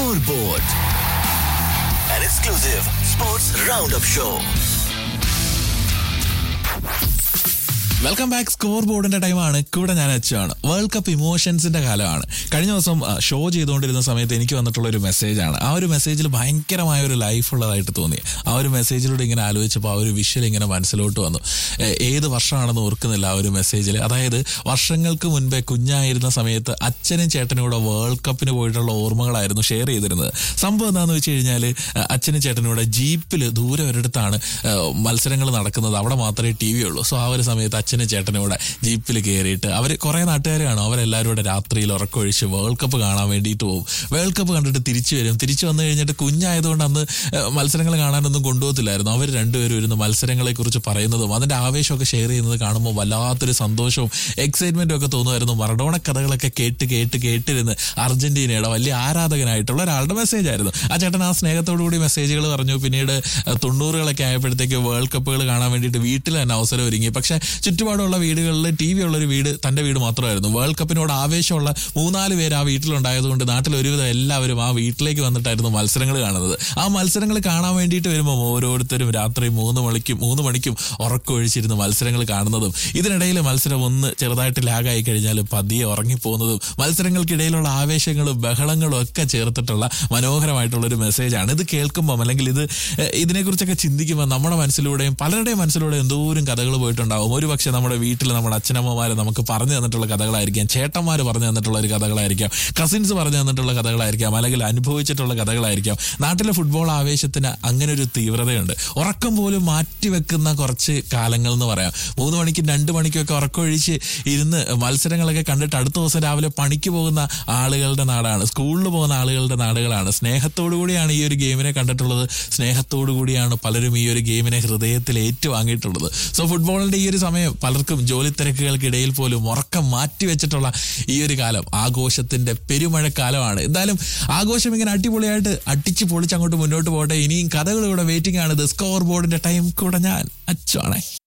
Scoreboard, an exclusive sports roundup show. Welcome back score ബോർഡിന്റെ ടൈമാണ് കൂടെ ഞാൻ അച്ചാണ് വേൾഡ് കപ്പ് ഇമോഷൻസിന്റെ കാലമാണ് കഴിഞ്ഞ ദിവസം ആ, ഷോ ചെയ്തുകൊണ്ടിരുന്ന സമയത്ത് എനിക്ക് വന്നിട്ടുള്ള ഒരു മെസ്സേജാണ് ആ ഒരു മെസ്സേജിൽ ഭയങ്കരമായ ഒരു ലൈഫ് ഉള്ളതായിട്ട് തോന്നി ആ ഒരു മെസ്സേജിലൂടെ ഇങ്ങനെ ആലോചിച്ചപ്പോൾ ആ ഒരു വിഷ്വൽ ഇങ്ങനെ മനസ്സിലോട്ട് വന്നു ഏ, ഏത് വർഷമാണെന്ന് ഓർക്കുന്നില്ല ആ ഒരു മെസ്സേജിൽ അതായത് വർഷങ്ങൾക്ക് മുൻപേ കുഞ്ഞായിരുന്ന സമയത്ത് അച്ഛനും ചേട്ടനും കൂടെ വേൾഡ് കപ്പിന് പോയിട്ടുള്ള ഓർമ്മകളായിരുന്നു ഷെയർ ചെയ്തിരുന്നത് സംഭവം എന്താണെന്ന് വെച്ച് കഴിഞ്ഞാൽ അച്ഛനും ചേട്ടനും കൂടെ ജീപ്പിൽ ദൂരെ ഒരിടത്താണ് മത്സരങ്ങൾ നടക്കുന്നത് അവിടെ മാത്രമേ ടി വി ഉള്ളൂ സോ ആ ഒരു സമയത്ത് അച്ഛനും ചേട്ടനും കൂടെ ജീപ്പിൽ കയറിയിട്ട് അവർ കുറേ നാട്ടുകാരാണ് അവരെല്ലാവരും കൂടെ രാത്രിയിൽ ഉറക്കമൊഴിച്ച് വേൾഡ് കപ്പ് കാണാൻ വേണ്ടിയിട്ട് പോകും വേൾഡ് കപ്പ് കണ്ടിട്ട് തിരിച്ചു വരും തിരിച്ചു വന്നു കഴിഞ്ഞിട്ട് കുഞ്ഞായതുകൊണ്ട് അന്ന് ഏഹ്, മത്സരങ്ങൾ കാണാനൊന്നും കൊണ്ടുപോകത്തില്ലായിരുന്നു അവർ രണ്ടുപേരും ഇരുന്ന് മത്സരങ്ങളെ കുറിച്ച് പറയുന്നതും അതിന്റെ ആവേശമൊക്കെ ഷെയർ ചെയ്യുന്നത് കാണുമ്പോൾ വല്ലാത്തൊരു സന്തോഷവും എക്സൈറ്റ്മെന്റും ഒക്കെ തോന്നുമായിരുന്നു മറഡോണ കഥകളൊക്കെ കേട്ട് കേട്ട് കേട്ടിരുന്ന് അർജന്റീനയുടെ വലിയ ആരാധകനായിട്ടുള്ള ഒരാളുടെ മെസ്സേജ് ആയിരുന്നു ആ ചേട്ടൻ ആ സ്നേഹത്തോടു കൂടി മെസ്സേജുകൾ പറഞ്ഞു പിന്നീട് ഏഹ്, തൊണ്ണൂറുകളൊക്കെ ആയപ്പോഴത്തേക്ക് വേൾഡ് കപ്പുകൾ കാണാൻ വേണ്ടിയിട്ട് വീട്ടിൽ തന്നെ അവസരം ഒരുങ്ങി പക്ഷെ ചുറ്റുപാടുള്ള വീടുകളിൽ ടി വി ഉള്ള ഒരു വീട് തന്റെ വീട് മാത്രമായിരുന്നു വേൾഡ് കപ്പിനോട് ആവേശമുള്ള മൂന്നാല് പേര് ആ വീട്ടിലുണ്ടായതുകൊണ്ട് നാട്ടിൽ ഒരുവിധം എല്ലാവരും ആ വീട്ടിലേക്ക് വന്നിട്ടായിരുന്നു മത്സരങ്ങൾ കാണുന്നത് ആ മത്സരങ്ങൾ കാണാൻ വേണ്ടിയിട്ട് വരുമ്പോൾ ഓരോരുത്തരും രാത്രി മൂന്ന് മണിക്കും മൂന്ന് മണിക്കും ഉറക്കമൊഴിച്ചിരുന്ന് മത്സരങ്ങൾ കാണുന്നതും ഇതിനിടയിൽ മത്സരം ഒന്ന് ചെറുതായിട്ട് ലാഗായി കഴിഞ്ഞാൽ പതിയെ ഉറങ്ങിപ്പോകുന്നതും മത്സരങ്ങൾക്കിടയിലുള്ള ആവേശങ്ങളും ബഹളങ്ങളും ഒക്കെ ചേർത്തിട്ടുള്ള മനോഹരമായിട്ടുള്ള ഒരു മെസ്സേജാണ് ഇത് കേൾക്കുമ്പോൾ അല്ലെങ്കിൽ ഇത് ഏഹ്, ഇതിനെക്കുറിച്ചൊക്കെ ചിന്തിക്കുമ്പോൾ നമ്മുടെ മനസ്സിലൂടെയും പലരുടെയും മനസ്സിലൂടെ എന്തോരം കഥകൾ പോയിട്ടുണ്ടാവും ഒരു പക്ഷേ നമ്മുടെ വീട്ടിൽ നമ്മുടെ അച്ഛനമ്മമാർ നമുക്ക് പറഞ്ഞു തന്നിട്ടുള്ള കഥകളായിരിക്കാം ചേട്ടന്മാർ പറഞ്ഞു തന്നിട്ടുള്ള ഒരു കഥകളായിരിക്കാം കസിൻസ് പറഞ്ഞു തന്നിട്ടുള്ള കഥകളായിരിക്കാം അല്ലെങ്കിൽ അനുഭവിച്ചിട്ടുള്ള കഥകളായിരിക്കാം നാട്ടിലെ ഫുട്ബോൾ ആവേശത്തിന് അങ്ങനെ ഒരു തീവ്രതയുണ്ട് ഉറക്കം പോലും മാറ്റിവെക്കുന്ന കുറച്ച് കാലങ്ങൾ എന്ന് പറയാം മൂന്ന് മണിക്കും രണ്ട് മണിക്കും ഒക്കെ ഉറക്കമൊഴിച്ച് ഇരുന്ന് മത്സരങ്ങളൊക്കെ കണ്ടിട്ട് അടുത്ത ദിവസം രാവിലെ പണിക്ക് പോകുന്ന ആളുകളുടെ നാടാണ് സ്കൂളിൽ പോകുന്ന ആളുകളുടെ നാടുകളാണ് സ്നേഹത്തോടു കൂടിയാണ് ഈ ഒരു ഗെയിമിനെ കണ്ടിട്ടുള്ളത് സ്നേഹത്തോടു കൂടിയാണ് പലരും ഈ ഒരു ഗെയിമിനെ ഹൃദയത്തിൽ ഏറ്റുവാങ്ങിയിട്ടുള്ളത് സോ ഫുട്ബോളിന്റെ ഈ ഒരു സമയം പലർക്കും ജോലി തിരക്കുകൾക്കിടയിൽ പോലും ഉറക്കം മാറ്റിവെച്ചിട്ടുള്ള ഈ ഒരു കാലം ആഘോഷത്തിന്റെ പെരുമഴക്കാലമാണ് എന്തായാലും ആഘോഷം ഇങ്ങനെ അടിപൊളിയായിട്ട് അടിച്ച് പൊളിച്ച് അങ്ങോട്ട് മുന്നോട്ട് പോട്ടെ ഇനിയും കഥകൾ ഇവിടെ വെയിറ്റിംഗ് ആണ് ഇത് സ്കോർ ബോർഡിന്റെ ടൈം കൂടെ ഞാൻ അച്ചാണേ